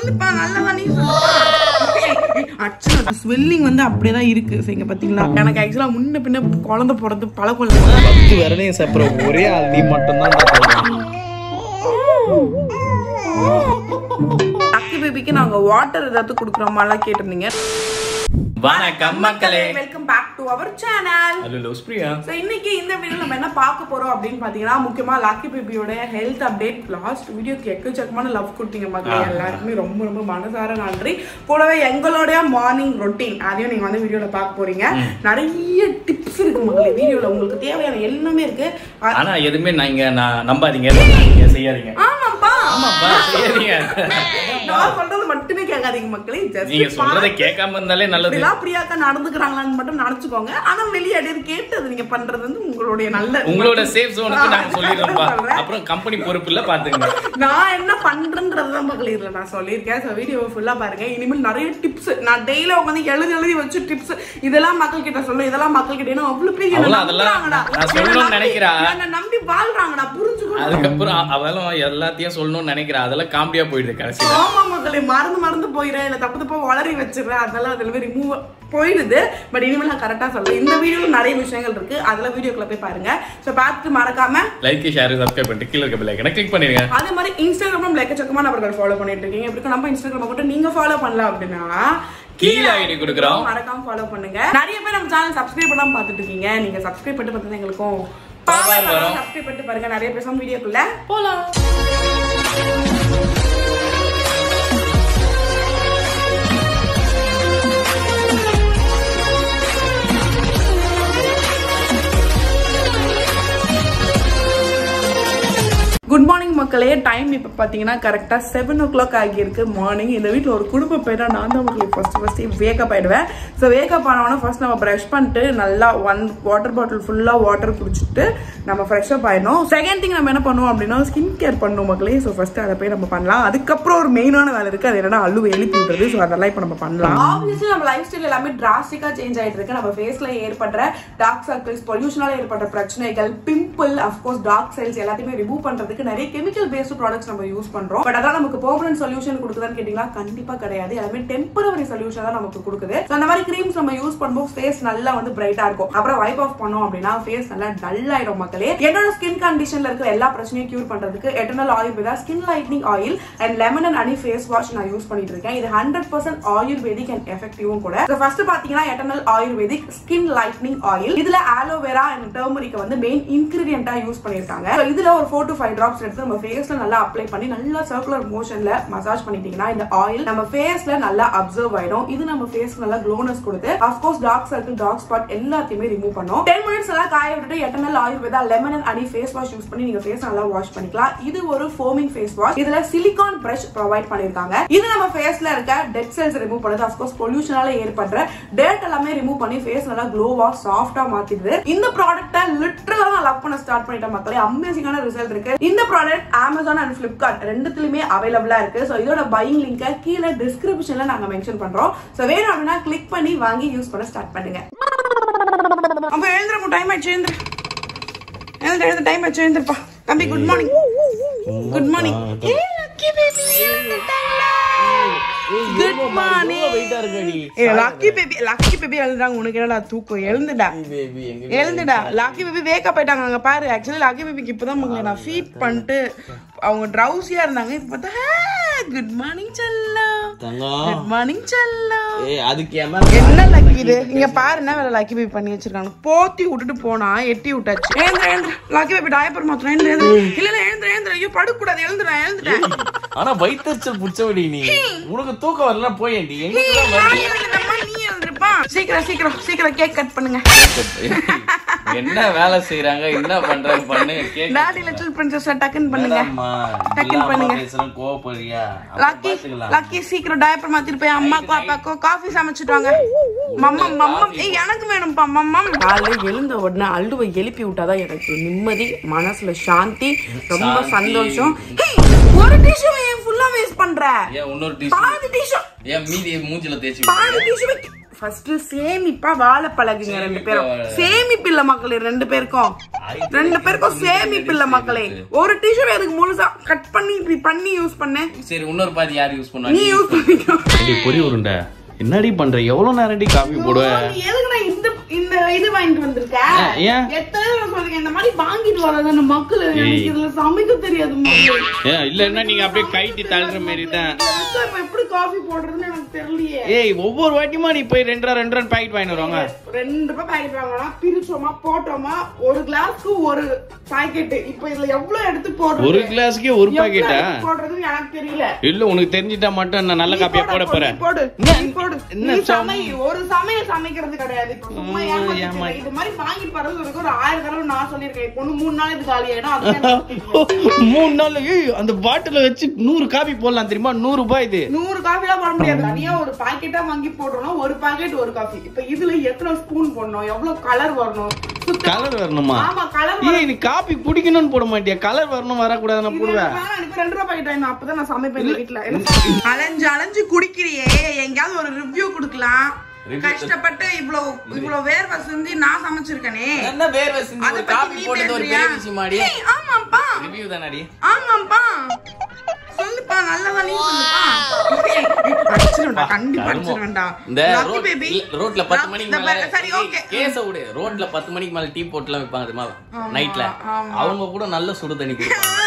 சொல்லுப்பா நல்லா நீ ஸ்வெல்லிங் வந்து அப்படியே தான் இருக்கு சரி, இங்க பாத்தீங்களா எனக்கு ஆக்சுவலா முன்ன பின்ன குழந்தை பிறந்து பழக்கம் இல்லை பத்து விரலையும் சாப்பிட்ற ஒரே ஆள் நீ மட்டும்தான் அக்கி பேபிக்கு நாங்க வாட்டர் ஏதாவது குடுக்குறோமாலாம் கேட்டிருந்தீங்க வணக்கம் மக்களே welcome back to our channel hello loves Priya so இன்னைக்கு இந்த வீடியோ நம்ம என்ன பார்க்க போறோம் அப்படின்னு பாத்தீங்கன்னா முக்கியமா லாக்கி பேபியோட ஹெல்த் அப்டேட் லாஸ்ட் வீடியோக்கு எக்கச்சக்கமான லவ் கொடுத்தீங்க மக்களே எல்லாருக்குமே ரொம்ப ரொம்ப மனசார நன்றி கூடவே எங்களுடைய மார்னிங் ரொட்டீன் அதையும் நீங்க வந்து வீடியோல பார்க்க போறீங்க நிறைய டிப்ஸ் இருக்கு மக்களே வீடியோல உங்களுக்கு தேவையான எல்லாமே இருக்கு அ- ஆனா எதுவுமே நீங்க நான் நம்பாதீங்க நீங்க செய்யாதீங்க ஆமாப்பா ஆமாப்பா செய்யாதீங்க நான் சொல்றது மட்டுமே கேட்காதீங்க மக்களே நீங்க ஜஸ்ட் சொல்றதை கேட்காம இருந்தாலே நல்லது இப்படிலாம் பிரியாக்கா நடந்துக்கிறாங்களான்னு மட்டும் நினைச்சுக்கோங்க ஆனா வெளியே அடி கேட்டு அது நீங்க பண்றது வந்து உங்களுடைய நல்ல உங்களோட சேஃப் ஜோனுக்கு நாங்க நான் சொல்லிடுறோம்ப்பா சொல்றேன். அப்புறம் கம்பெனி பொறுப்பு இல்ல பாத்துங்க நான் என்ன பண்றேன்றதுதான் மக்கள் இதுல நான் சொல்லியிருக்கேன் ஸோ வீடியோவை ஃபுல்லா பாருங்க இனிமேல் நிறைய டிப்ஸ் நான் டெய்லி உட்காந்து எழுதி எழுதி வச்சு டிப்ஸ் இதெல்லாம் மக்கள் கிட்ட சொல்ல இதெல்லாம் மக்கள் கிட்ட ஏன்னா அவ்வளவு பேர் என்ன அவ்வளவு அதெல்லாம் நம்புறாங்கடா. நான் சொல்லணும்னு என்னை நம்பி- நினைக்கிறா. என்னை நம்பி வாழ்றாங்கடா புரிஞ்சுக்கணும் அதுக்கப்புறம் அ- அவளும் எல்லாத்தையும் சொல்லணும்னு நினைக்கிறேன் அதெல்லாம் காமெடியா போயிடுது கடைசியில ஆமா மக்களே மறந்து மறந்து போயிடுறேன் இல்ல தப்பு தப்பா வளரி வச்சிடுறேன் அதெல்லாம் அதுல ரிமூவ் போயிடுது பட் இனிமேல் நான் கரெக்டா சொல்றேன் இந்த வீடியோல நிறைய விஷயங்கள் இருக்கு அதெல்லாம் வீடியோக்குள்ள போய் பாருங்க ஸோ பார்த்து மறக்காம லைக் ஷேர் சப்ஸ்கிரைப் பண்ணிட்டு கீழே இருக்க பெல் கிளிக் பண்ணிருங்க அதே மாதிரி இன்ஸ்டாகிராமும் லெக்கச்சக்கமா நபர்கள் ஃபாலோ பண்ணிட்டு இருக்கீங்க எப்படி நம்ம இன்ஸ்டாகிராம் மட்டும் நீங்க ஃபாலோ பண்ணல அப்படின்னா கீழே ID கொடுக்குறோம். மறக்காம ஃபாலோ பண்ணுங்க நிறைய பேர் நம்ம சேனல் சப்ஸ்கிரைப் பண்ணாம பார்த்துட்டு இருக்கீங்க நீங்க சப்ஸ்கிரைப் பண்ணிட்டு பார்த்தா எங்களுக்கும் Power வரும். சப்ஸ்கிரைப் பண்ணிட்டு பாருங்க நிறைய பேசாம வீடியோக்குள்ள போலாம் குட் மார்னிங் மக்களே டைம் இப்போ பார்த்தீங்கன்னா கரெக்டாக செவன் ஓ கிளாக் ஆகியிருக்கு மார்னிங் இந்த வீட்டில் ஒரு குடும்ப பேரா நான் தான் மக்களே ஃபர்ஸ்ட் ஃபர்ஸ்ட் வேக்கப் ஆயிடுவேன் ஸோ வேக்கப் ஆனவொன்னே ஃபர்ஸ்ட் நம்ம ப்ரஷ் பண்ணிட்டு நல்லா ஒன் வாட்டர் பாட்டில் ஃபுல்லாக வாட்டர் குடிச்சிட்டு நம்ம ஃப்ரெஷ் அப் ஆயிடணும் செகண்ட் திங் நம்ம என்ன பண்ணுவோம் அப்படின்னா ஸ்கின் கேர் பண்ணணும் மக்களே ஸோ ஃபர்ஸ்ட் அதை போய் நம்ம பண்ணலாம் அதுக்கப்புறம் ஒரு மெயினான வேலை இருக்கு அது என்னன்னா அழுவை எழுப்பி விடுறது ஸோ அதெல்லாம் இப்போ நம்ம பண்ணலாம் ஆப்வியஸ்லி நம்ம லைஃப் ஸ்டைல் எல்லாமே டிராஸ்டிக்காக சேஞ்ச் ஆயிட்டு இருக்கு நம்ம ஃபேஸ்ல ஏற்படுற டார்க் சர்க்கிள்ஸ் பொல்யூஷனால ஏற்படுற பிரச்சனைகள் பிம்பிள் அஃப்கோர்ஸ் டார்க் செல்ஸ் எல்லாத்தையுமே ரிமூவ் பண்றதுக்கு நிறைய கெமிக்கல் பேஸ்டு ப்ராடக்ட்ஸ் நம்ம யூஸ் பண்றோம் பட் அதான் நமக்கு பெர்மனன்ட் சொல்யூஷன் கொடுக்குதான்னு கேட்டீங்கன்னா கண்டிப்பா கிடையாது எல்லாமே டெம்பரவரி சொல்யூஷன் தான் நமக்கு கொடுக்குது So, அந்த மாதிரி கிரீம்ஸ் நம்ம யூஸ் பண்ணும்போது ஃபேஸ் நல்லா வந்து பிரைட்டா இருக்கும் அப்புறம் வைப் ஆஃப் பண்ணோம் அப்படின்னா ஃபேஸ் நல்லா டல் ஆயிடும் மக்களே என்னோட ஸ்கின் கண்டிஷன்ல இருக்கிற எல்லா பிரச்சனையும் கியூர் பண்றதுக்கு eternal Ayurveda skin lightening oil and lemon and honey face wash நான் யூஸ் பண்ணிட்டு இருக்கேன் இது ஹண்ட்ரட் பர்சன்ட் ஆயுர்வேதிக் அண்ட் எஃபெக்டிவும் கூட ஃபர்ஸ்ட் பாத்தீங்கன்னா eternal ayurvedic skin lightening oil இதுல ஆலோவேரா அண்ட் டர்மரிக் வந்து மெயின் இன்கிரீடியன்ட்டா யூஸ் பண்ணிருக்காங்க So, இதுல ஒரு ஃபோர் டு ஃபைவ் டிராப்ஸ் எடுத்து நம்ம ஃபேஸ்ல நல்லா அப்ளை பண்ணி நல்லா சர்க்குலர் மோஷன்ல மசாஜ் பண்ணிட்டீங்கன்னா இந்த ஆயில் நம்ம ஃபேஸ்ல நல்லா அப்சர்வ் ஆயிடும் இது நம்ம ஃபேஸ்க்கு நல்லா க்ளோனஸ் கொடுத்து of course dark circle dark spot எல்லாத்தையுமே ரிமூவ் பண்ணும் டென் மினிட்ஸ் எல்லாம் காய விட்டுட்டு eternal Ayurveda lemon and honey face wash use பண்ணி நீங்க ஃபேஸ் நல்லா வாஷ் பண்ணிக்கலாம் இது ஒரு ஃபோமிங் ஃபேஸ் வாஷ் இதுல சிலிகான் பிரஷ் ப்ரொவைட் பண்ணிருக்காங்க இது நம்ம ஃபேஸ்ல இருக்க டெட் செல்ஸ் ரிமூவ் பண்ணுது அஃப்கோர்ஸ் பொல்யூஷனால ஏற்படுற டேட் எல்லாமே ரிமூவ் பண்ணி ஃபேஸ் நல்லா க்ளோவா சாஃப்டா மாத்திடுது இந்த ப்ராடக்ட்டை லிட்டரலா நான் லவ் பண்ண ஸ்டார்ட் பண்ணிட்டேன் மக்களே அமேசிங்கான ரிசல்ட் இருக்கு இந்த ப்ராடக்ட் அமேசான் அண்ட் பிளிப்கார்ட் ரெண்டுத்துலயுமே அவைலபிளா இருக்கு ஸோ இதோட பையிங் லிங்கை கீழே டிஸ்கிரிப்ஷன்ல நாங்க மென்ஷன் பண்றோம் ஸோ வேணும் அப்படின்னா கிளிக் பண்ணி வாங்கி யூஸ் பண்ண ஸ்டார்ட் பண்ணுங்க அப்ப எழுந்துரும் டைம் ஆயிடுச்சு எழுந்துரு எழுந்து எழுந்து டைம் ஆயிடுச்சு எழுந்துருப்பா தம்பி good morning good morning good morning ஏ லக்கி பேபி லக்கி பேபி எழுதுறாங்க உனக்கு என்னடா தூக்கம் எழுந்துடா எழுந்துடா லாக்கி பேபி வேக்கப் ஆயிட்டாங்க அங்க பாரு ஆக்சுவலி லாக்கி பேபிக்கு இப்பதான் மகளே நான் ஃபீட் பண்ணிட்டு அவங்க ட்ரௌசியா இருந்தாங்க இப்ப பார்த்தா குட் மார்னிங் செல்லம் தங்கம் குட் மார்னிங் செல்லம் ஏய் அதுக்கு ஏமா என்ன லக்கி இது இங்க பாரு என்ன வேலை லக்கி பேபி பண்ணி வச்சிருக்காங்க போத்தி விட்டுட்டு போனா எட்டி விட்டாச்சு எழுந்துரு எழுந்துரு லக்கி பேபி டாயப்பர் மாத்திரம் எழுந்துரு எழுந்துரு இல்ல இல்ல எழுந்துரு எழுந்துரு ஐயோ படுக்க கூடாது எழுந்துறேன் எழுந்துட்டேன் ஆனா வயிற்றுச்சல் புடிச்சவடி நீ உனக்கு தூக்கம் வரல போயேண்டி எங்க நான் எழுந்துட்டேம்மா, நீ எழுந்துருப்பா சீக்கிரம் சீக்கிரம் சீக்கிரம் கேக் கட் பண்ணுங்க என்ன வேலை செய்யறாங்க என்ன பண்றாங்க பண்ணு கேக்கு. டாடி லிட்டில் பிரின்சஸ் டக்குன்னு பண்ணுங்க வேணாம்மா டக்குன்னு இப்படிலாம் பண்ணுங்க. அம்மா பேசுறேன் கோவப்படுறியா அப்புறம் லக்கி பாத்துக்கலாம். லக்கி சீக்கிரம் டயப்பர் மாத்திட்டு போய் அம்மாக்கும் அப்பாக்கும் காஃபி சமைச்சிட்டு வாங்க மம்மம் மம்மம் ஏய் எனக்கு வேணும்ப்பா மம்மம் காலைல எழுந்த உடனே அழுவை எழுப்பி விட்டாதான் எனக்கு நிம்மதி மனசுல சாந்தி ரொம்ப சந்தோஷம் ஏய், ஒரு டிஷ்யூ ஏன் ஃபுல்லா வேஸ்ட் பண்ற ஏன் இன்னொரு டிஷ் பாதி டிஷ்யூ ஏன் மீதி மூஞ்சில தேய்ச்சி பாதி டிஷ்யூ ஃபர்ஸ்ட் சேமிப்பா வாழை பழகுங்க ரெண்டு பேரும் சேமிப்பு இல்ல மக்களே ரெண்டு பேருக்கும் ரெண்டு பேருக்கும் சேமிப்பு இல்ல மக்களே ஒரு டிஷர்ட் எதுக்கு முழுசா கட் பண்ணி இப்படி பண்ணி யூஸ் பண்ணேன் சரி இன்னொரு பாதி யார் யூஸ் நீ பண்ணுவாங்க யூஸ் பண்ணிக்கோ ஏடி பொரி உருண்டை என்னடி பண்ற எவ்வளவு நேரடி காபி போடுவ நீ எதுக்கு நான் இந்த இந்த இது வாங்கிட்டு வந்திருக்க ஆ, ஏன்? எத்தனை தடவை சொல்றேன் இந்த மாதிரி வாங்கிட்டு வராத மக்கள் எனக்கு இதுல சமைக்க தெரியாது மக்களே. ஏன் இல்லன்னா நீங்க அப்படியே கைட்டி தள்ளுற மாதிரி தான் எனக்கு இப்ப எப்படி காஃபி போடுறதுன்னு எனக்கு தெரியலையே ஏய் ஒவ்வொரு வாட்டியுமா நீ போய் ரெண்டு ரூபா ரெண்டு ரூபா பாக்கெட் வாங்கிட்டு வருவாங்க ரெண்டு ரூபாய் பாக்கெட் வாங்கினா பிரிச்சோமா போட்டோமா ஒரு கிளாஸ்க்கு ஒரு பாக்கெட் இப்ப இதுல எவ்வளவு எடுத்து போடுறது ஒரு கிளாஸ்க்கே ஒரு எவ்வளவு பாக்கெட்டா எடுத்து போடுறதுன்னு எனக்கு தெரியல இல்ல உனக்கு தெரிஞ்சிட்டா மட்டும் நான் நல்ல நீ காப்பியா போட போடு, போறேன் நீ போடு என்ன- நீ போடு என்ன நீ சம்- சமை ஒரு சமையல் சமைக்கிறது கிடையாது இப்ப சும்மா ம், ஏமாத்திட்டு ஏமா- இருக்க. இது மாதிரி வாங்கி போறது ஒரு ஒரு ஆயிரம் தடவை நான் சொல்லியிருக்கேன் இப்போ ஒண்ணு மூணு நாள் இது காலி ஆயிடும் அதுக்கு எனக்கு தெரியல. மூணு நாள் ஏய் அந்த பாட்டில வச்சு நூறு காபி போடலாம் தெரியுமா நூறு ரூபாய் இது நூறு காஃபி எல்லாம் போட முடியாது தனியா ஒரு பாக்கெட்டா வாங்கி போடுறோம் ஒரு பாக்கெட் ஒரு காஃபி இப்ப இதுல எத்தனை ஸ்பூன் போடணும் எவ்வளவு கலர் வரணும் சுத்தமா- கலர் வரணுமா ஆமா கலர் ஏய் நீ காபி குடிக்கணும்னு போட மாட்டியா கலர் வரணும் வரக்கூடாதுன்னு போடுவேன் எனக்கு ரெண்டு ரூபாய் பாக்கெட் வேணும் அப்பதான் நான் சமைப்பேன் இந்த வீட்டுல அலைஞ்சு அலைஞ்சு குடிக்கிறியே எங்கேயாவது ஒரு ரிவ்யூ கொடுக்கலாம் கஷ்டப்பட்டு இவ்வளவு இவ்வளவு வேர்வை சிந்தி நான் சமைச்சிருக்கேனே என்ன வேர்வை அத சிந்தி பத்தி காபி நீ போட்டது ஒரு பேசுறியா? பெரிய விஷயமாடி ஏய், ஆமாப்பா ரிவ்யூ தானடி ஆமாப்பா சொல்லுப்பா நல்லதா நீ சொல்லுப்பா ஏய், அடிச்சிருவேன்டா, கண்டிப்பா அடிச்சிருவேன்டா. இந்த Lucky ரோட்- baby. ரோட்ல பத்து மணிக்கு இந்த மேல ப- சரி, okay. கேஸ விடு ரோட்ல பத்து மணிக்கு மேல டீ போட்டுலாம் விப்பாங்க தெரியுமா நைட்ல ஆமா. அவங்க கூட நல்ல சுடு தண்ணி குடிப்பாங்க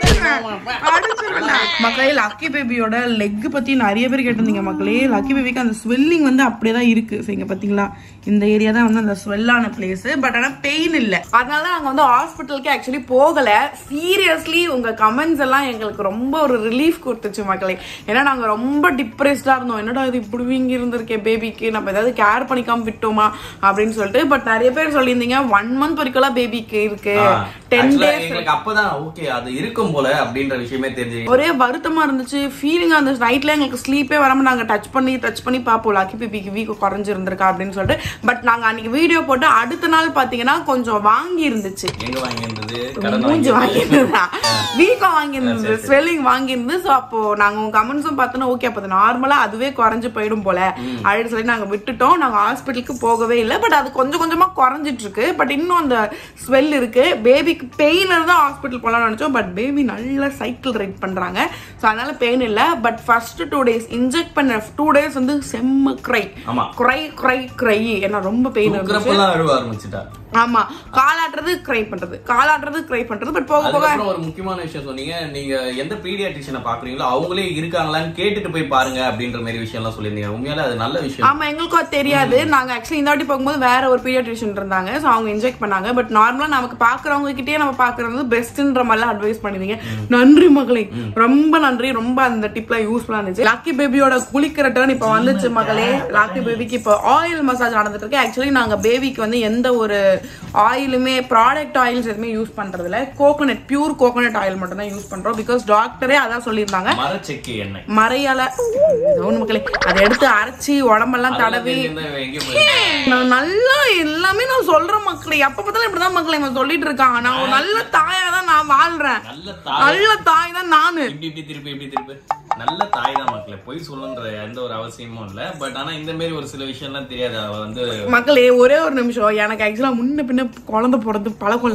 மக்களே லக்கி பேபியோட லெக் பத்தி நிறைய பேர் கேட்டிருந்தீங்க மக்களே லக்கி பேபிக்கு அந்த ஸ்வெல்லிங் வந்து அப்படியே தான் இருக்கு So, இங்க பாத்தீங்களா இந்த ஏரியா தான் வந்து அந்த ஸ்வெல்லான பிளேஸ் பட் ஆனா பெயின் இல்ல அதனால நாங்க வந்து ஹாஸ்பிட்டலுக்கு ஆக்சுவலி போகல சீரியஸ்லி உங்க கமெண்ட்ஸ் எல்லாம் எங்களுக்கு ரொம்ப ஒரு ரிலீஃப் கொடுத்துச்சு மக்களே ஏன்னா நாங்க ரொம்ப டிப்ரெஸ்டா இருந்தோம் என்னடா இது இப்படி வீங்கி இருந்திருக்கேன் பேபிக்கு நம்ம ஏதாவது கேர் பண்ணிக்காம விட்டோமா அப்படின்னு சொல்லிட்டு பட் நிறைய பேர் சொல்லியிருந்தீங்க ஒன் மந்த் வரைக்கும் பேபிக்கு இருக்கு டென் Actually, டேஸ் எங்களுக்கு அப்பதான் ஓகே அது இருக்கும் போல அப்படின்ற விஷயமே தெரிஞ்சு ஒரே வருத்தமா இருந்துச்சு ஃபீலிங் அந்த நைட்ல எங்களுக்கு ஸ்லீப்பே வராம நாங்க டச் பண்ணி டச் பண்ணி பார்ப்போம் லக்கி பிபிக்கு வீக் குறைஞ்சிருந்திருக்கா அப்படின்னு சொல்லிட்டு பட் நாங்க அன்னைக்கு வீடியோ போட்டு அடுத்த நாள் பாத்தீங்கன்னா கொஞ்சம் வாங்கி இருந்துச்சு எங்க வாங்கியிருந்தது கடன் மூஞ்சி வாங்கி வாங்கியிருந்தா வீக்கம் வாங்கியிருந்தது ஸ்வெல்லிங் வாங்கியிருந்து ஸோ அப்போ நாங்க உங்க கமெண்ட்ஸும் பார்த்தோன்னா ஓகே அப்போ நார்மலா அதுவே குறைஞ்சு போயிடும் போல அப்படின்னு சொல்லி நாங்க விட்டுட்டோம் நாங்க ஹாஸ்பிட்டலுக்கு போகவே இல்லை பட் அது கொஞ்சம் கொஞ்சமா குறைஞ்சிட்டு இருக்கு பட் இன்னும் அந்த ஸ்வெல் இருக்கு பேபிக்கு பெயின் தான் ஹாஸ்பிட்டல் போகலாம்னு நினைச்சோம் பட் பேபி நல்லா சைக்கிள் ரைட் பண்றாங்க ஸோ அதனால பெயின் இல்லை but first two days inject பண்ண டூ டேஸ் வந்து செம்ம கிரை ஆமா. கிரை கிரை கிரை ஏன்னா ரொம்ப பெயின் இருந்துச்சு தூக்குறப்பெல்லாம் அழுவ ஆரம்பிச்சுட்டா ஆமா காலாட்டுறது கிரை பண்றது காலாட்டுறது கிரை பண்றது பட் போக போக அதுக்கப்புறம் ஒரு முக்கியமான விஷயம் சொன்னீங்க நீங்க எந்த பீடியாட்ரிஷியனை பாக்குறீங்களோ அவங்களே இருக்காங்களான்னு கேட்டுட்டு போய் பாருங்க அப்படின்ற மாதிரி விஷயம் எல்லாம் சொல்லியிருந்தீங்க உண்மையால அது நல்ல விஷயம் ஆமா எங்களுக்கும் அது தெரியாது நாங்க ஆக்சுவலி இந்த வாட்டி போகும்போது வேற ஒரு பீடியாட்ரிஷியன் இருந்தாங்க சோ அவங்க இன்ஜெக்ட் பண்ணாங்க பட் நார்மலா நமக்கு பாக்குறவங்க கிட்டே நம்ம பாக்குறது பெஸ்ட்ன்ற மாதிரிலாம் அட்வைஸ் பண்ணிருந்தீங்க நன்றி மகளே ரொம்ப நன்றி ரொம்ப அந்த டிப்ல யூஸ்ஃபுல்லா இருந்துச்சு லாக்கி பேபியோட குளிக்கிற டர்ன் இப்ப வந்துச்சு மகளே லாக்கி பேபிக்கு இப்போ ஆயில் மசாஜ் நடந்துட்டு இருக்கு ஆக்சுவலி நாங்க பேபிக்கு வந்து எந்த ஒரு ஆயிலுமே ப்ராடக்ட் ஆயில்ஸ் எதுவுமே யூஸ் பண்றது இல்ல கோகோனட் பியூர் கோகோனட் ஆயில் மட்டும் தான் யூஸ் பண்றோம் பிகாஸ் டாக்டரே அதான் சொல்லியிருந்தாங்க மரச்செக்கு எண்ணெய் மறையால ஒண்ணு மக்களே அதை எடுத்து அரைச்சி உடம்பெல்லாம் தடவி அதெல்லாம் தெரிஞ்சிருந்தா எங்கேயும் போயிருப்பேன். நான் நல்லா எல்லாமே நான் சொல்றேன் மக்களே எப்ப பார்த்தாலும் இப்படிதான் மக்களே இவன் சொல்லிட்டு இருக்காங்க நான் ஒரு நல்ல தாயா தான் நான் வாழ்றேன் நல்ல தாய் நல்ல தாய் தான் நானு இப்படி இப்படி திருப்பி இப்படி திருப்பி நல்ல தாய் தான் மக்களே பொய் சொல்லணுன்ற எந்த ஒரு அவசியமும் இல்ல பட் ஆனா இந்த மாதிரி ஒரு சில விஷயம்லாம் தெரியாது அவ வந்து மக்களே ஒரே ஒரு நிமிஷம் எனக்கு ஆக்சுவலா முன்ன பின்ன குழந்தை போறது பல கொள்ள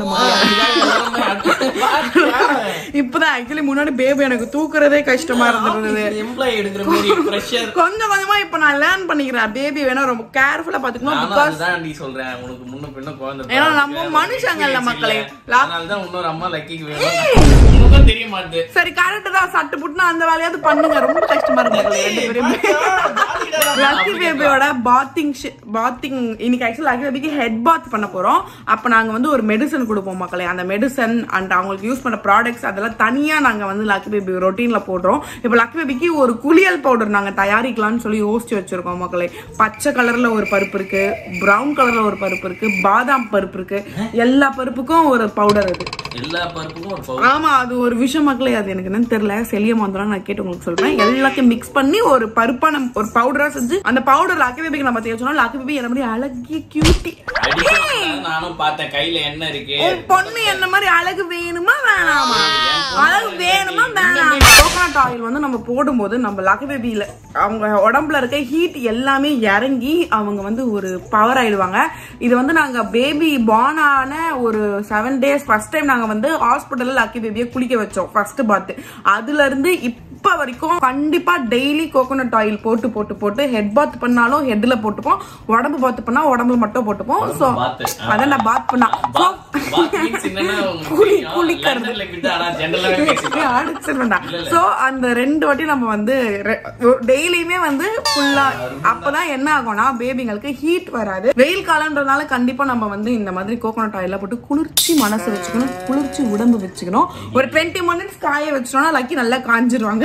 இப்பதான் ஆக்சுவலி முன்னாடி பேபி எனக்கு தூக்குறதே கஷ்டமா இருந்தது எம்ப்ளாய் எடுக்கிற மாதிரி ப்ரெஷர் கொஞ்சம் கொஞ்சமா இப்ப நான் லேர்ன் பண்ணிக்கிறேன் பேபி வேணா ரொம்ப கேர்ஃபுல்லா பாத்துக்கணும் நானும் பிகாஸ் அதுதான் நீ சொல்றேன் உனக்கு முன்ன பின்ன குழந்தை ஏன்னா பிறகு நம்ம அது மனுஷங்கல்ல experience மக்களே. இல்ல. லா- அதனாலதான் இன்னொரு அம்மா லக்கிக்கு வேணும் உனக்கும் தெரிய மாட்டுது சரி கரெக்ட் தான் சட்டு புட்டுனா அந்த வேலையாவது பண்ணுங்க ரொம்ப கஷ்டமா இருக்கு மக்களே, ரெண்டு பேருமே லக்கி பேபியோட பாத்திங் பாத்திங் இன்னைக்கு ஆக்சுவலி லக்கி பேபிக்கு ஹெட் பாத் பண்ண போறோம் அப்ப நாங்க வந்து ஒரு மெடிசன் கொடுப்போம் மக்களே அந்த மெடிசன் அண்ட் அவங்களுக்கு யூஸ் பண்ண ப்ராடக்ட்ஸ் அதெல்லாம் தனியா நாங்க வந்து லக்கி பேபி ரொட்டீன்ல போடுறோம் இப்போ லக்கி பேபிக்கு ஒரு குளியல் பவுடர் நாங்க தயாரிக்கலாம்னு சொல்லி யோசிச்சு வச்சிருக்கோம் மக்களே பச்சை கலர்ல ஒரு பருப்பு இருக்கு பிரவுன் கலர்ல ஒரு பருப்பு இருக்கு பாதாம் பருப்பு இருக்கு எல்லா பருப்புக்கும் ஒரு பவுடர் அது எல்லா பருப்புக்கும் ஒரு பவுடர் ஆமா அது ஒரு விஷயம் மக்களே அது எனக்கு என்னன்னு தெரியல செலிய மாந்தரம் நான் கேட்டு உங்களுக்கு சொல்றேன் எல்லாத்தையும் மிக்ஸ் பண்ணி ஒரு பருப்பான ஒரு பவுடரா செஞ்சு அந்த பவுடர் லக்கி பேபிக்கு நம்ம தேய்ச்சோம் சொன்னா லக்கி பேபி என்ன மாதிரி அழகிய கியூட்டி அடிக்க நானும் பார்த்தேன் கையில என்ன இருக்கு உன் பொண்ணு என்ன மாதிரி அழகு வேணுமா வேணாமா அழகு வேணுமா வேணாமா கோகனட் ஆயில் வந்து நம்ம போடும்போது நம்ம லக்கு பேபியில அவங்க உடம்புல இருக்க ஹீட் எல்லாமே இறங்கி அவங்க வந்து ஒரு பவர் ஆயிடுவாங்க இது வந்து நாங்க பேபி பார்ன் ஆன ஒரு செவன் டேஸ் ஃபர்ஸ்ட் டைம் நாங்க வந்து ஹாஸ்பிட்டல்ல லக்கி பேபியை குளிக்க வச்சோம் ஃபர்ஸ்ட் பாத்து அதுல இருந்து இப்ப வரைக்கும் கண்டிப்பா டெய்லி கோகோனட் ஆயில் போட்டு போட்டு போட்டு ஹெட் பாத் பண்ணாலும் ஹெட்ல போட்டுப்போம் உடம்பு பாத் பண்ணா உடம்புல மட்டும் போட்டுப்போம் சோ bath. அதான் நான் பாத் பண்ணா So, பாத் மீன்ஸ் என்னன்னா உங்களுக்கு குளி- தெரியும். குளிக்கிறது. லண்டன்ல கிட்ட ஆனா ஜெனரலாவே பேசிக்கலாம் அடிச்சிருவேன்டா சோ அந்த ரெண்டு வாட்டி நம்ம வந்து டெய்லியுமே வந்து ஃபுல்லா அப்பதான் என்ன ஆகும்னா பேபிங்களுக்கு ஹீட் வராது வெயில் காலம்ன்றதுனால கண்டிப்பா நம்ம வந்து இந்த மாதிரி கோகோனட் ஆயில போட்டு குளிர்ச்சி மனசு வச்சுக்கணும் குளிர்ச்சி உடம்பு வச்சுக்கணும் ஒரு டுவெண்ட்டி மினிட்ஸ் காய வச்சிட்டோம்னா லக்கி நல்லா காஞ்சிருவாங்க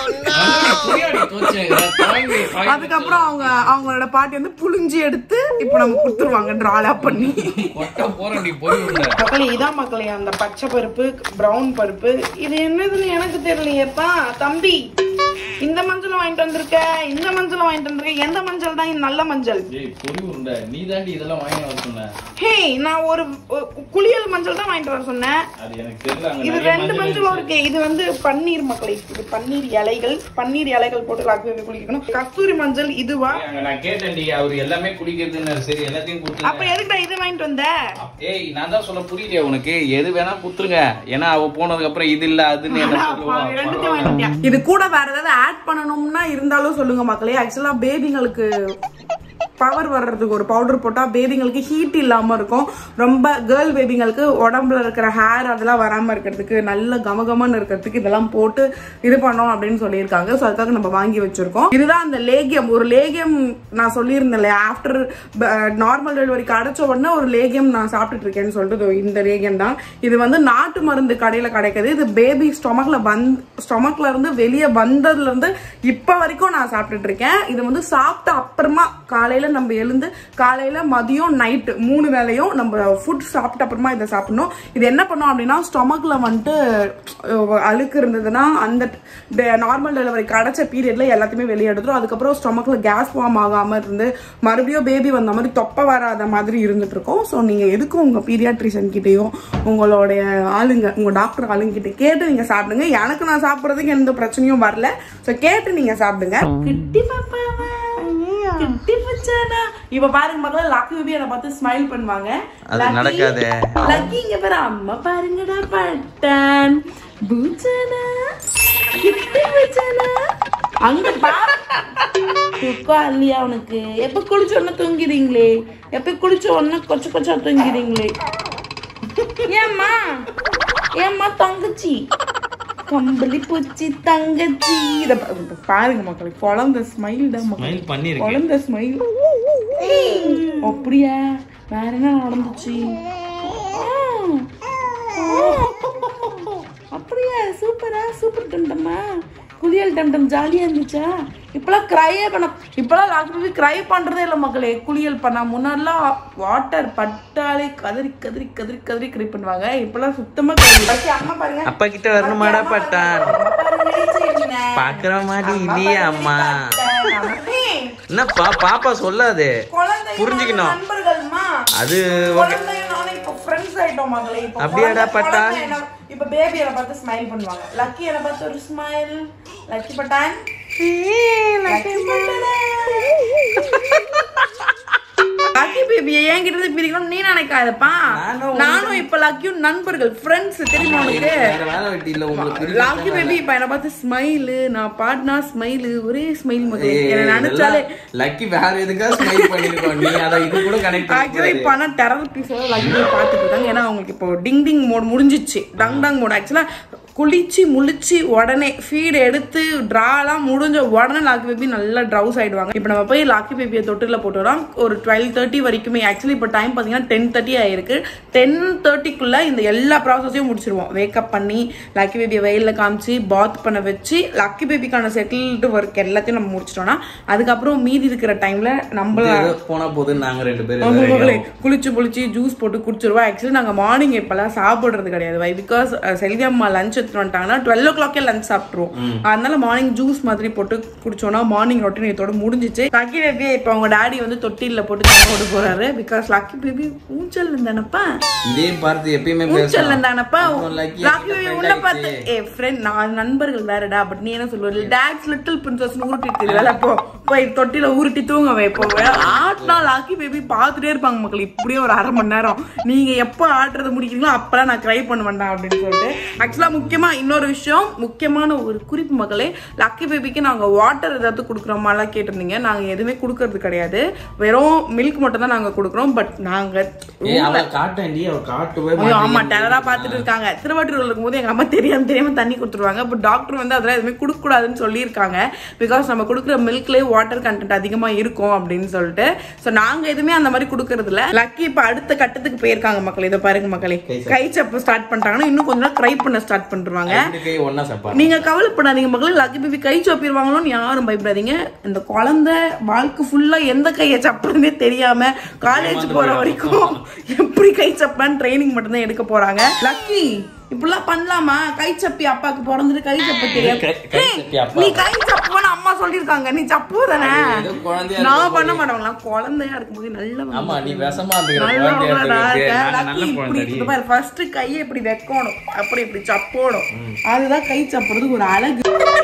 புரியாடி தோச்சேன் தாங்கி அதுக்கப்புறம் அவங்க அவங்களோட பாட்டி வந்து புளிஞ்சு எடுத்து இப்போ நம்ம கொடுத்துருவாங்க ட்ராலா பண்ணி கொட்ட போறேன் போய் உள்ள மக்களே இதான் மக்களே அந்த பச்சை பருப்பு பிரவுன் பருப்பு இது என்னதுன்னு எனக்கு தெரியலையேப்பா தம்பி இந்த மஞ்சள் வாங்கிட்டு வந்திருக்க இந்த மஞ்சள் வாங்கிட்டு வந்திருக்க எந்த மஞ்சள் தான் இது நல்ல மஞ்சள் ஏய் பொறி உருண்டை நீ தாண்டி இதெல்லாம் வாங்கி வர சொன்ன ஹே நான் ஒரு ஒரு குளியல் மஞ்சள் தான் வாங்கிட்டு வர சொன்னேன் அது எனக்கு தெரியல அங்க இது நிறைய ரெண்டு மஞ்சள் மஞ்சளும் இருக்கு இது வந்து பன்னீர் மக்களே இது பன்னீர் இலைகள் பன்னீர் இலைகள் போட்டு லாக்கு குளிக்கணும் கஸ்தூரி மஞ்சள் இதுவா ஏய், அங்க நான் கேட்டேன்டி அவர் எல்லாமே குடிக்கிறதுன்னு சரி எல்லாத்தையும் அப்ப கொடுத்துருங்க எதுக்குடா இது வாங்கிட்டு வந்த ஏய் நான் தான் சொல்ல புரியலையா உனக்கு எது வேணா குத்துருங்க ஏன்னா அவ போனதுக்கு அப்புறம் இது இல்ல அதுன்னு என்ன சொல்லுவா ரெண்டுத்தையும் வாங்கிட்டியா? இது கூட வேற ஏதாவது ஆட் பண்ணணும்னா இருந்தாலும் சொல்லுங்க மக்களே ஆக்சுவலா பேபிங்களுக்கு பவர் வர்றதுக்கு ஒரு பவுடர் போட்டா பேபிங்களுக்கு ஹீட் இல்லாம இருக்கும் ரொம்ப கேர்ள் பேபிங்களுக்கு உடம்புல இருக்கிற ஹேர் அதெல்லாம் வராம இருக்கிறதுக்கு நல்ல கமகமன்னு இருக்கிறதுக்கு இதெல்லாம் போட்டு இது பண்ணோம் அப்படின்னு சொல்லியிருக்காங்க ஸோ அதுக்காக நம்ம வாங்கி வச்சிருக்கோம் இதுதான் அந்த லேகியம் ஒரு லேகியம் நான் சொல்லியிருந்தேன் ஆஃப்டர் நார்மல் டெலிவரிக்கு அடைச்ச உடனே ஒரு லேகியம் நான் சாப்பிட்டுட்டு இருக்கேன்னு சொல்லிட்டு இதோ இந்த லேகியம் தான் இது வந்து நாட்டு மருந்து கடையில கிடைக்குது இது பேபி ஸ்டொமக்ல வந் ஸ்டொமக்ல இருந்து வெளியே வந்ததுல இருந்து இப்ப வரைக்கும் நான் சாப்பிட்டுட்டு இருக்கேன் இது வந்து சாப்பிட்ட அப்புறமா காலையில நம்ம எழுந்து காலையில மதியம் நைட்டு மூணு வேளையும் நம்ம ஃபுட் சாப்பிட்ட அப்புறமா இதை சாப்பிடணும் இது என்ன பண்ணோம் அப்படின்னா ஸ்டொமக்ல வந்துட்டு அஹ், அழுக்கு இருந்ததுன்னா அந்த நார்மல் டெலிவரி கிடைச்ச பீரியட்ல எல்லாத்தையுமே வெளியே எடுத்துரும் அதுக்கப்புறம் ஸ்டொமக்ல கேஸ் ஃபார்ம் ஆகாம இருந்து மறுபடியும் பேபி வந்த மாதிரி தொப்பை வராத மாதிரி இருந்துட்டு இருக்கோம் ஸோ நீங்க எதுக்கும் உங்க பீரியாட்ரிஷன் கிட்டயும் உங்களுடைய ஆளுங்க உங்க டாக்டர் ஆளுங்க கிட்ட கேட்டு நீங்க சாப்பிடுங்க எனக்கு நான் சாப்பிடுறதுக்கு எந்த பிரச்சனையும் வரல ஸோ கேட்டு நீங்க சாப்பிடுங்க கிட்டி பாப்பாவா கிட்டி பச்சானா இப்ப பாருங்க மக்கள் லக்கி பேபி என்ன பார்த்து ஸ்மைல் பண்ணுவாங்க அது லக்கி- நடக்காதே. லக்கி இங்க பாரு அம்மா பாருங்கடா பட்டன் பூச்சானா கிட்டி பச்சானா அங்க பாரு தூக்கம் இல்லையா உனக்கு எப்ப குளிச்ச உடனே தூங்கிடுங்களே எப்ப குளிச்ச உடனே கொச்ச கொச்சா தூங்கிடுங்களே ஏம்மா ஏம்மா தங்கச்சி கம்பளி பூச்சி தங்கச்சி இத பா- இப்ப பாருங்க மக்களுக்கு குழந்தை ஸ்மைல் தான் மக்கள் ஸ்மைல் பண்ணிருக்கு குழந்தை ஸ்மைல் அப்படியா வேற என்ன நடந்துச்சு அப்படியா சூப்பரா சூப்பர் டம்டம்மா குளியல் டம்டம் ஜாலியா இருந்துச்சா இப்பெல்லாம் கிரையே பண்ண இப்பெல்லாம் லாஸ்ட் கிரை பண்றதே இல்லை மக்களே குளியல் பண்ணா முன்னாடிலாம் வாட்டர் பட்டாலே கதறி கதறி கதறி கதறி கிரை பண்ணுவாங்க இப்பெல்லாம் சுத்தமா கிடையாது அம்மா பாருங்க அப்பா கிட்ட வரணுமாடா பட்டான் அம்மா பாருங்க, பாக்குற மாதிரி இல்லையே அம்மா ஏய், என்னப்பா பாப்பா சொல்லாது குழந்தையும் புரிஞ்சுக்கணும். நானும் நண்பர்கள்மா அது குழந்தையும் நானும் இப்ப ஃப்ரெண்ட்ஸ் ஆயிட்டோம் மகளே இப்ப அப்படியாடா குழந்தை- பட்டா? குழந்தை என்ன- இப்ப பேபி என்ன பார்த்து ஸ்மைல் பண்ணுவாங்க லக்கி என்ன பார்த்து ஒரு ஸ்மைல் லக்கி பட்டான் லக்கி லக்கி பேபியை என்கிட்ட இருந்து பிரிக்கணும் நீ நினைக்காதப்பா நானும் நானும் இப்ப லக்கியும் நண்பர்கள் ஃப்ரெண்ட்ஸ் தெரியுமா உனக்கு வேற வேலை வெட்டி இல்ல உங்களுக்கு லாக்கி பேபி இப்ப என்ன பார்த்து ஸ்மைலு நான் பாடினா ஸ்மைலு ஒரே ஸ்மைல் மகளே ஏய், என்ன நினைச்சாலே இதெல்லாம் லக்கி வேற எதுக்கா ஸ்மைல் பண்ணிருக்கோம் நீ அதை இது கூட கனெக்ட் ஆக்சுவலா இப்போ ஆனால் டெரர் பீஸோட லக்கி பார்த்துட்டு இருக்காங்க ஏன்னா அவங்களுக்கு இப்போ டிங் டிங் மோட் முடிஞ்சிச்சு டங் டங் மோட் ஆக்சுவலா குளிச்சு முழிச்சு உடனே ஃபீடு எடுத்து ட்ராலாம் முடிஞ்ச உடனே லாக்கி பேபி நல்லா ட்ரவுஸ் ஆயிடுவாங்க இப்போ நம்ம போய் லாக்கி பேபியை தொட்டில் போட்டோம் ஒரு டுவெல் தேர்ட்டி வரைக்குமே ஆக்சுவலி இப்போ டைம் பார்த்தீங்கன்னா டென் தேர்ட்டி ஆயிருக்கு டென் தேர்ட்டிக்குள்ள இந்த எல்லா ப்ராசஸையும் முடிச்சிருவோம் வேக்கப் பண்ணி லக்கி பேபியை வெயிலில் காமிச்சு பாத் பண்ண வச்சு லக்கி பேபிக்கான செட்டில்டு ஒர்க் எல்லாத்தையும் நம்ம முடிச்சிட்டோம்னா அதுக்கப்புறம் மீதி இருக்கிற டைம்ல நம்மள போனா போது நாங்க ரெண்டு பேரும் ஆமா ready மகளே ஆவோம். குளிச்சு புளிச்சு ஜூஸ் போட்டு குடிச்சிருவோம் ஆக்சுவலி நாங்க மார்னிங் இப்பெல்லாம் சாப்பிடுறது கிடையாது வை பிகாஸ் செல்வி அம்மா லஞ்ச் எடுத்துட்டு வந்துட்டாங்கன்னா டுவெல் ஓ கிளாக்கே லஞ்ச் சாப்பிட்ருவோம் அதனால மார்னிங் ஜூஸ் மாதிரி போட்டு குடிச்சோம்னா மார்னிங் ரொட்டீன் இதோட முடிஞ்சிச்சு லக்கி பேபி இப்போ அவங்க டாடி வந்து தொட்டில போட்டு தண்ணி போட்டு போறாரு பிகாஸ் லக்கி பேபி ஊஞ்சல் இருந்தானப்பா இதே பார்த்து எப்பயுமே ஊஞ்சல் இருந்தானப்பா அப்புறம் lucky லக்கி friend பேபி உள்ள பார்த்து ஆயிடுச்சு. ஏ ஃப்ரெண்ட் நான் நண்பர்கள் வேறடா பட் நீ என்ன சொல்லுவ டேட்ஸ் லிட்டில் பிரின்சஸ் உருட்டிட்டு வேலை போ போய் தொட்டில உருட்டி தூங்க வைப்போம் ஆட்டினா லாக்கி பேபி பார்த்துட்டே இருப்பாங்க மக்கள் இப்படியே ஒரு அரை மணி நேரம் நீங்க எப்போ ஆட்டுறது முடிக்கிறீங்களோ அப்பெல்லாம் நான் ட்ரை பண்ண வேண்டாம் அப்படின்னு சொல்லிட்டு ஆக்சுவலா முக்கியமா இன்னொரு விஷயம் முக்கியமான ஒரு குறிப்பு மக்களே லக்கி பேபிக்கு நாங்க வாட்டர் ஏதாவது கொடுக்குறோமாலாம் கேட்டிருந்தீங்க நாங்க எதுவுமே கொடுக்கறது கிடையாது வெறும் மில்க் மட்டும் தான் நாங்க கொடுக்குறோம் பட் நாங்க ஏய் அவ காட்டேன்டி அவ காட்டவே ஐயோ, ஆமா மாட்டேங்குது. டெரரா பாத்துட்டு இருக்காங்க திருவாட்டூர்ல இருக்கும்போது எங்க அம்மா தெரியாம தெரியாம தண்ணி கொடுத்துருவாங்க பட் டாக்டர் வந்து அதெல்லாம் எதுவுமே கொடுக்க கூடாதுன்னு சொல்லியிருக்காங்க பிகாஸ் நம்ம கொடுக்குற மில்க்லயே வாட்டர் கண்டென்ட் அதிகமா இருக்கும் அப்படின்னு சொல்லிட்டு சோ நாங்க எதுவுமே அந்த மாதிரி கொடுக்கறது இல்ல லக்கி இப்ப அடுத்த கட்டத்துக்கு போயிருக்காங்க மக்கள் இதை பாருங்க மக்களே கை சப்பு ஸ்டார்ட் பண்ணிட்டாங்கன்னா இன்னும் கொஞ்சம் ட்ரை பண்ண ஸ்டார்ட் பண்ணிருவாங்க ரெண்டு கை ஒண்ணா சப்பா நீங்க கவலைப்படாதீங்க மக்களே லக்கி பேபி கை சப்பிடுவாங்களோன்னு யாரும் பயப்படாதீங்க இந்த குழந்தை வாழ்க்கை ஃபுல்லா எந்த கையை சப்புறதுனே தெரியாம காலேஜ் போற வரைக்கும் எப்படி கை சப்பான்னு ட்ரைனிங் மட்டும் தான் எடுக்க போறாங்க லக்கி இப்படிலாம் பண்ணலாமா கை சப்பி அப்பாக்கு பிறந்துட்டு கை சப்ப தெரியாது கை- கை ஏய், சப்பி அப்பா. நீ கை சப்புன்னு அம்மா சொல்லிருக்காங்க நீ சப்பு தானே ஏதோ குழந்தையா நான் பண்ண மாட்டேங்களா குழந்தையா இருக்கும்போது நல்ல ஆமா நீ விஷமா இருந்துக்கிற நல்ல குழந்தையா உங்களா நான் இருந்துக்கிட்டு. இருக்கேன். நாங்க நல்ல லக்கி இப்படி குழந்தைடி. இங்க பாரு, first கையை இப்படி வைக்கணும் அப்படி இப்படி சப்போடும் அதுதான் கை சப்புறதுக்கு ஒரு அழகு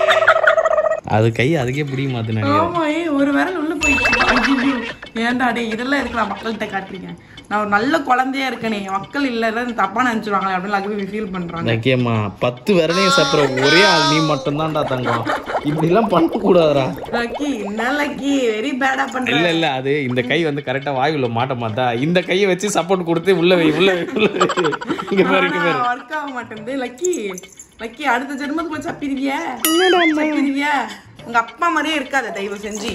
அது கை அதுக்கே பிடிக்க மாட்டேன் ஆமா ஏ ஒரு விரல் உள்ள போயிடுச்சு ஐயோ ஏன்டா டே இதெல்லாம் இருக்கலாம் மக்கள்கிட்ட காட்டுறீங்க நான் ஒரு நல்ல குழந்தையா இருக்கனே மக்கள் இல்ல தப்பா நினைச்சிருவாங்களே அப்படின்னு லக்கி ஃபீல் பண்றாங்க லக்கியம்மா பத்து விரலையும் சப்புற ஒரே ஆள் நீ மட்டும்தான்டா தங்கம் இப்படி எல்லாம் பண்ண கூடாதுடா லக்கி என்ன லக்கி வெரி பேடா பண்ற இல்ல இல்ல அது இந்த கை வந்து கரெக்டா வாயுல மாட்ட மாட்டா இந்த கையை வச்சு சப்போர்ட் கொடுத்து உள்ள வை உள்ள வை உள்ள வை இங்க பாரு இங்க பாரு ஒர்க் ஆக மாட்டேங்குது லக்கி லக்கி அடுத்த ஜென்மத்துக்குள்ள சப்பிடுவியா சப்பிடுவியா உங்க அப்பா மாதிரியே இருக்காத தயவு செஞ்சு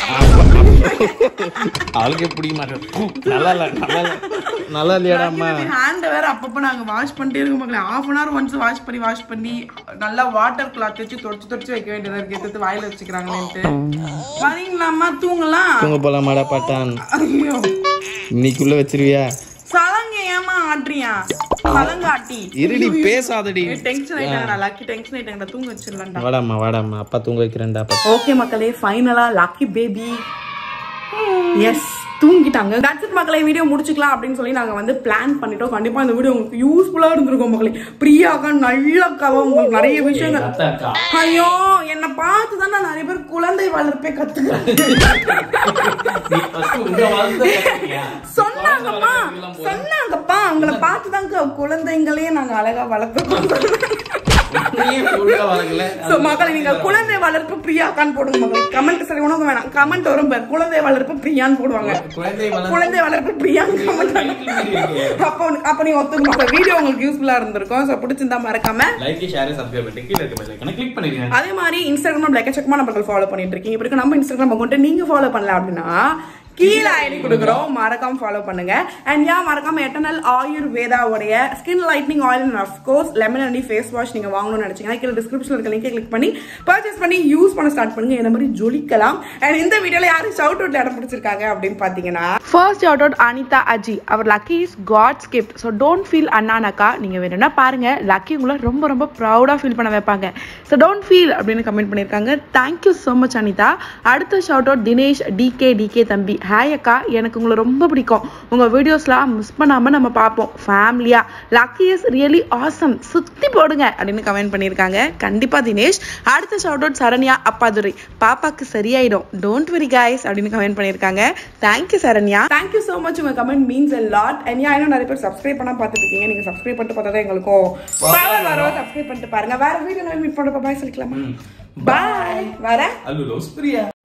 அவளுக்கே பிடிக்க மாட்டேன் நல்லா இல்ல நல்லா இல்ல நல்லா இல்லையாடா அம்மா ஹேண்டை வேற அப்பப்போ நாங்க வாஷ் பண்ணிட்டே இருக்கோம் மக்களே half an hour once wash பண்ணி வாஷ் பண்ணி நல்லா வாட்டர் கிளாத் வச்சு தொடச்சு தொடச்சு வைக்க வேண்டியதா இருக்கு எடுத்து வாயில வச்சுக்கிறாங்களேன்ட்டு வரீங்களாம்மா தூங்கலாம் தூங்க போலாமாடா பாட்டான் ஐயோ இன்னைக்குள்ள வச்சிருவியா சலங்க ஏமா ஆட்றியா சலங்க ஆட்டி இருடி பேசாதடி டென்ஷன் ஆயிட்டாங்கடா லக்கி டென்ஷன் ஆயிட்டாங்கடா தூங்க வச்சிடலாம்டா வாடாம்மா வாடாம்மா அப்பா தூங்க வைக்கிறேன்டா அப்பா ஓகே மக்களே ஃபைனலா லக்கி பேபி எஸ் தூங்கிட்டாங்க தட்ஸ் இட் மக்களே வீடியோ முடிச்சுக்கலாம் அப்படின்னு சொல்லி நாங்க வந்து பிளான் பண்ணிட்டோம் கண்டிப்பா இந்த வீடியோ உங்களுக்கு யூஸ்ஃபுல்லா இருந்திருக்கும் மக்களே பிரியாக்கா நல்ல கவ உங்களுக்கு நிறைய விஷயங்கள் ஐயோ என்னை பார்த்து தான் நான் நிறைய பேர் குழந்தை வளர்ப்பே கத்துக்கிறேன் சொன்னாங்கப்பா சொன்னாங்கப்பா அவங்கள பார்த்து தாங்க குழந்தைங்களே நாங்க அழகா வளர்த்துக்கோம் சோ மக்களை நீங்க குழந்தை வளர்ப்பு பிரியாக்கான்னு போடுங்க மக்களை கமெண்ட் சரி உனக்கு வேணாம் கமெண்ட் வரும் பாரு குழந்தை வளர்ப்பு பிரியான்னு போடுவாங்க குழந்தை வளர்ப்பு குழந்தை வளர்ப்பு பிரியான்னு comment அப்போ அப்ப நீ ஒத்துக்கணும் வீடியோ உங்களுக்கு யூஸ்ஃபுல்லா இருந்திருக்கும் சோ பிடிச்சிருந்தா மறக்காம லைக் ஷேர் சப்ஸ்கிரைப் பண்ணி கீழ இருக்க பெல் ஐகானை கிளிக் பண்ணிடுங்க அதே மாதிரி இன்ஸ்டாகிராம் எக்கச்சக்கமா நம்பர்கள் ஃபாலோ பண்ணிட்டு இருக்கீங்க இப்படி நம்ம இன்ஸ்டாகிராம் அக்கௌண்ட் நீங்க ஃபாலோ பண்ணல அப்படின்னா கீழே ஐடி கொடுக்குறோம் மறக்காம ஃபாலோ பண்ணுங்க அண்ட் யா மறக்காம எட்டர்னல் ஆயுர்வேதாவுடைய skin lightening oil and of course lemon அண்டி ஃபேஸ் வாஷ் நீங்க வாங்கணும்னு நினைச்சீங்கன்னா கீழே டிஸ்கிரிப்ஷன் இருக்க லிங்கை கிளிக் பண்ணி பர்ச்சேஸ் பண்ணி யூஸ் பண்ண ஸ்டார்ட் பண்ணுங்க இந்த மாதிரி ஜொலிக்கலாம் அண்ட் இந்த வீடியோல யாரு ஷவுட் அவுட்ல இடம் பிடிச்சிருக்காங்க அப்படின்னு பாத்தீங்கன்னா first shout out Anitha Aji our lucky is god's gift so don't feel அண்ணானாக்கா நீங்க வேணும்னா பாருங்க லக்கி உங்களை ரொம்ப ரொம்ப ப்ரௌடா ஃபீல் பண்ண வைப்பாங்க ஸோ டோன்ட் ஃபீல் அப்படின்னு கமெண்ட் பண்ணியிருக்காங்க தேங்க்யூ ஸோ மச் அனிதா அடுத்த shout out Dinesh DK DK தம்பி ஹாய் அக்கா எனக்கு உங்களை ரொம்ப பிடிக்கும் உங்கள் வீடியோஸ்லாம் மிஸ் பண்ணாமல் நம்ம பார்ப்போம் ஃபேமிலியாக லக்கி இஸ் ரியலி ஆசம் சுற்றி போடுங்க அப்படின்னு கமெண்ட் பண்ணியிருக்காங்க கண்டிப்பாக தினேஷ் அடுத்த ஷவுட் அவுட் சரண்யா அப்பாதுரை பாப்பாக்கு சரியாயிடும் டோன்ட் வெரி guys அப்படின்னு கமெண்ட் பண்ணியிருக்காங்க thank you Saranya thank you so much உங்கள் comment means a lot and yeah இன்னும் நிறைய பேர் சப்ஸ்கிரைப் பண்ணால் பார்த்துட்டு இருக்கீங்க நீங்கள் சப்ஸ்கிரைப் பண்ணிட்டு பார்த்தா தான் எங்களுக்கும் பவர் வரும் சப்ஸ்கிரைப் பண்ணிட்டு பாருங்க வேற வீடியோ மீட் பண்ணுறப்ப பாய் சொல்லிக்கலாமா பாய் வரேன் அல்லு லோஸ் பிரியா